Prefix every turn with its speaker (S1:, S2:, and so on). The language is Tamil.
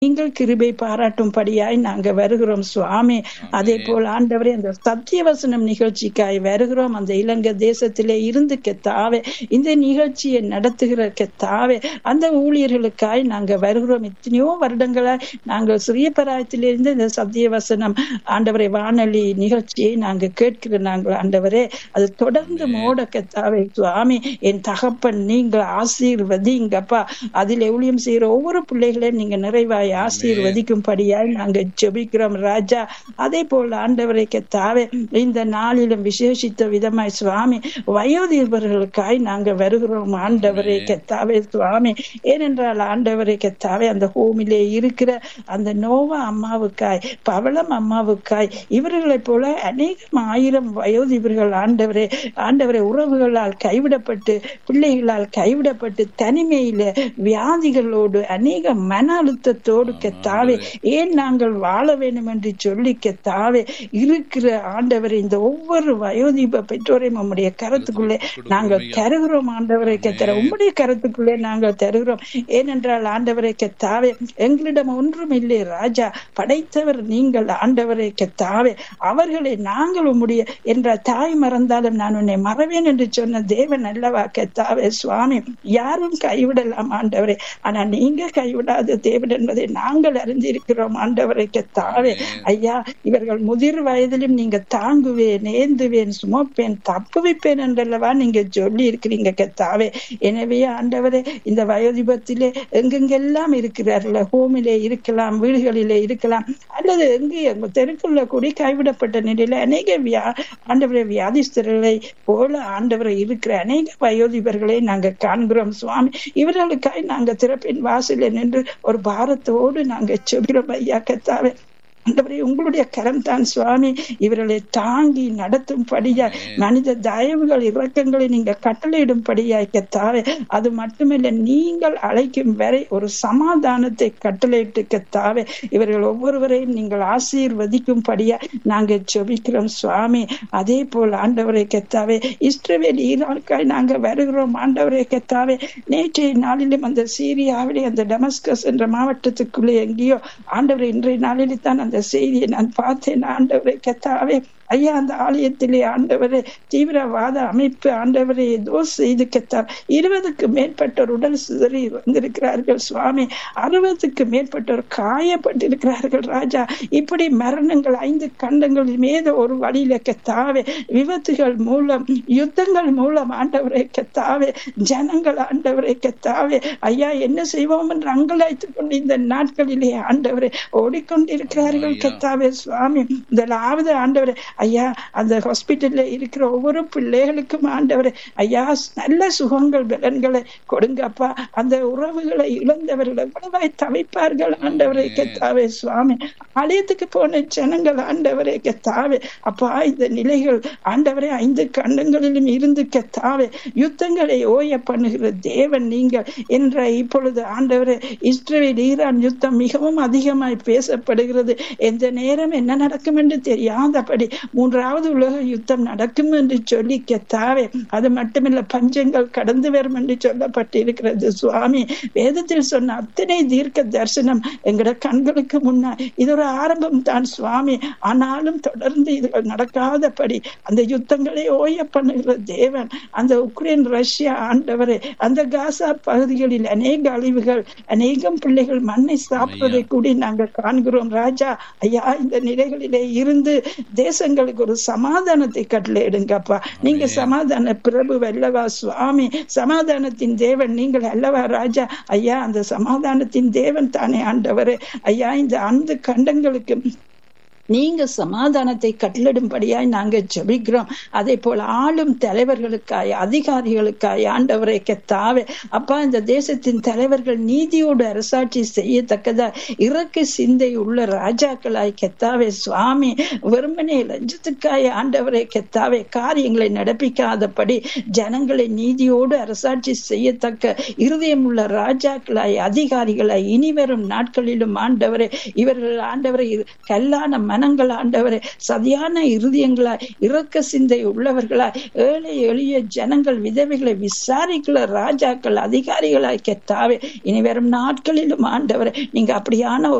S1: நீங்கள் கிருபை பாராட்டும்படியாய் நாங்க வருகிறோம் சுவாமி அதே போல் ஆண்டவரே அந்த சத்தியவசனம் நிகழ்ச்சிக்காய் வருகிறோம் அந்த இலங்கை தேசத்திலே இருந்து கெத்தாவே இந்த நிகழ்ச்சியை நடத்துகிற கெத்தாவே அந்த ஊழியர்களுக்காய் நாங்க வருகிறோம் எத்தனையோ வருடங்களாய் நாங்கள் சிறிய பராயத்திலிருந்து இந்த சத்தியவசனம் ஆண்டவரை வானொலி நிகழ்ச்சியை நாங்க கேட்கிற நாங்கள் ஆண்டவரே அது தொடர்ந்து மோட கெத்தாவே சுவாமி என் தகப்பன் நீங்கள் ஆசீர்வதிங்கப்பா அதில் ஊழியம் செய்யற ஒவ்வொரு பிள்ளைகளையும் நீங்க நிறைவாய் ஆசீர்வதிக்கும்படியாய் நாங்க ஜெபிக்கிறோம் ராஜா அதே போல் ஆண்டவரை கெத்தாவே இந்த நாளிலும் விசேஷித்த விதமாய் சுவாமி வயோதிபர்களுக்காய் நாங்க வருகிறோம் ஆண்டவரை கெத்தாவே சுவாமி ஏனென்றால் ஆண்டவரை கெத்தாவே அந்த ஹோமிலே இருக்கிற அந்த நோவா அம்மாவுக்காய் பவளம் அம்மாவுக்காய் இவர்களைப் போல அநேகம் ஆயிரம் வயோதிபர்கள் ஆண்டவரே ஆண்டவரை உறவுகளால் கைவிடப்பட்டு பிள்ளைகளால் கைவிடப்பட்டு தனிமையில வியாதிகளோடு அநேக மன அழுத்தத்தோடு கெத்தாவே ஏன் நாங்கள் வாழ வேண்டும் என்று சொல்லி கெத்தாவே இருக்கிற ஆண்டவரை இந்த ஒவ்வொரு வயோதிப பெற்றோரையும் உம்முடைய கருத்துக்குள்ளே நாங்கள் தருகிறோம் ஆண்டவரை கெத்தர உம்முடைய கருத்துக்குள்ளே நாங்கள் தருகிறோம் ஏனென்றால் ஆண்டவரை கெத்தாவே எங்களிடம் ஒன்றும் இல்லை ராஜா படைத்தவர் நீங்கள் ஆண்டவரை கெத்தாவே அவர்களை நாங்கள் உம்முடைய என்ற தாய் மறந்தாலும் நான் உன்னை மறவேன் என்று சொன்ன தேவன் அல்லவா கெத்தாவே சுவாமி யாரும் கைவிடலாம் ஆண்டவரே ஆனா நீங்க கைவிடாத தேவன் என்பதை நாங்கள் அறிந்திருக்கிறோம் ஆண்டவரை கெத்தாவே ஐயா இவர்கள் முதிர் வயதிலும் நீங்க தாங்குவேன் ஏந்துவேன் சுமப்பேன் தப்புவிப்பேன் என்றல்லவா நீங்க சொல்லி இருக்கிறீங்க கெத்தாவே எனவே ஆண்டவரே இந்த வயோதிபத்திலே எங்கெங்கெல்லாம் இருக்கிறார்கள் ஹோமிலே இருக்கலாம் வீடுகளிலே இருக்கலாம் அல்லது எங்கே தெருக்குள்ள கூடி கைவிடப்பட்ட நிலையில அநேக வியா ஆண்டவரை வியாதிஸ்தர்களை போல ஆண்டவரை இருக்கிற அநேக வயோதிபர்களை நாங்க காண்கிறோம் சுவாமி இவர்களுக்காய் நாங்க திறப்பின் வாசலில் நின்று ஒரு பாரத்தோடு நாங்க செபிக்கிறோம் ஐயா கத்தாவே ஆண்டவரே உங்களுடைய கரம் தான் சுவாமி இவர்களை தாங்கி நடத்தும்படியாய் மனித தயவுகள் இறக்கங்களை நீங்க கட்டளையிடும்படியாய் கத்தாவே அது மட்டுமில்ல நீங்கள் அழைக்கும் வரை ஒரு சமாதானத்தை கட்டளையிட்டு கத்தாவே இவர்கள் ஒவ்வொருவரையும் நீங்கள் ஆசீர்வதிக்கும்படியாய் நாங்க ஜெபிக்கிறோம் சுவாமி அதே போல் ஆண்டவரை கத்தாவே இஸ்ரவேல் ஈராக்காய் நாங்க வருகிறோம் ஆண்டவரை கத்தாவே நேற்றைய நாளிலும் அந்த சீரியாவிலே அந்த டமஸ்கஸ் என்ற மாவட்டத்துக்குள்ளே எங்கேயோ ஆண்டவரை இன்றைய நாளிலே தான் அந்த செய்தியை நான் பார்த்தேன் ஆண்டவரை கத்தாவே ஐயா அந்த ஆலயத்திலே ஆண்டவரே தீவிரவாத அமைப்பு ஆண்டவரை ஏதோ செய்து கெத்தார் இருபதுக்கு மேற்பட்டோர் உடல் சிதறி வந்திருக்கிறார்கள் சுவாமி அறுபதுக்கு மேற்பட்டோர் காயப்பட்டிருக்கிறார்கள் ராஜா இப்படி மரணங்கள் ஐந்து கண்டங்களில் மீது ஒரு வழியில கெத்தாவே விபத்துகள் மூலம் யுத்தங்கள் மூலம் ஆண்டவரை கெத்தாவே ஜனங்கள் ஆண்டவரை கெத்தாவே ஐயா என்ன செய்வோம் என்று அங்கலாய்த்துக் கொண்டு இந்த நாட்களிலே ஆண்டவரை ஓடிக்கொண்டிருக்கிறார்கள் கெத்தாவே சுவாமி முதலாவது ஆண்டவரை ஐயா அந்த ஹாஸ்பிட்டல்ல இருக்கிற ஒவ்வொரு பிள்ளைகளுக்கும் ஆண்டவரை ஐயா நல்ல சுகங்கள் பலன்களை கொடுங்கப்பா அந்த உறவுகளை இழந்தவர்கள் எவ்வளவாய் தவிப்பார்கள் ஆண்டவரை கெத்தாவே சுவாமி ஆலயத்துக்கு போன ஜனங்கள் ஆண்டவரை கெத்தாவே அப்பா இந்த நிலைகள் ஆண்டவரை ஐந்து கண்டங்களிலும் இருந்து கெத்தாவே யுத்தங்களை ஓய பண்ணுகிற தேவன் நீங்கள் என்ற இப்பொழுது ஆண்டவரை இஸ்ரேல் ஈரான் யுத்தம் மிகவும் அதிகமாய் பேசப்படுகிறது எந்த நேரம் என்ன நடக்கும் என்று தெரியாதபடி மூன்றாவது உலக யுத்தம் நடக்கும் என்று சொல்லி கெத்தாவே அது மட்டுமில்ல பஞ்சங்கள் கடந்து வரும் என்று சொல்லப்பட்டிருக்கிறது சுவாமி வேதத்தில் சொன்ன அத்தனை தீர்க்க தரிசனம் எங்கட கண்களுக்கு முன்னால் இது ஒரு ஆரம்பம் தான் சுவாமி ஆனாலும் தொடர்ந்து இதுகள் நடக்காதபடி அந்த யுத்தங்களை ஓய பண்ணுகிற தேவன் அந்த உக்ரைன் ரஷ்யா ஆண்டவரை அந்த காசா பகுதிகளில் அநேக அழிவுகள் அநேகம் பிள்ளைகள் மண்ணை சாப்பிடுவதை கூடி நாங்கள் காண்கிறோம் ராஜா ஐயா இந்த நிலைகளிலே இருந்து தேசங்களுக்கு ஒரு சமாதானத்தை கட்டளையிடுங்கப்பா நீங்க சமாதான பிரபு அல்லவா சுவாமி சமாதானத்தின் தேவன் நீங்கள் அல்லவா ராஜா ஐயா அந்த சமாதானத்தின் தேவன் தானே ஆண்டவரே ஐயா இந்த அந்த கண்டங்களுக்கு நீங்க சமாதானத்தை கட்டளிடும்படியாய் நாங்க ஜபிக்கிறோம் அதே போல ஆளும் தலைவர்களுக்காய் அதிகாரிகளுக்காய் ஆண்டவரை கெத்தாவே அப்பா இந்த தேசத்தின் தலைவர்கள் நீதியோடு அரசாட்சி செய்யத்தக்கதா இறக்க சிந்தை உள்ள ராஜாக்களாய் கெத்தாவே சுவாமி வெறுமனே லஞ்சத்துக்காய் ஆண்டவரை கெத்தாவே காரியங்களை நடப்பிக்காதபடி ஜனங்களை நீதியோடு அரசாட்சி செய்யத்தக்க இருதயம் உள்ள ராஜாக்களாய் அதிகாரிகளாய் இனிவரும் நாட்களிலும் ஆண்டவரை இவர்கள் ஆண்டவரை கல்லான மன ஜனங்கள் ஆண்டவரே சதியான இருதயங்களாய் இரக்க சிந்தை உள்ளவர்களாய் ஏழை எளிய ஜனங்கள் விதவைகளை விசாரிக்கிற ராஜாக்கள் அதிகாரிகளாய் கெத்தாவே இனி வரும் நாட்களிலும் ஆண்டவரே நீங்க அப்படியான ஒரு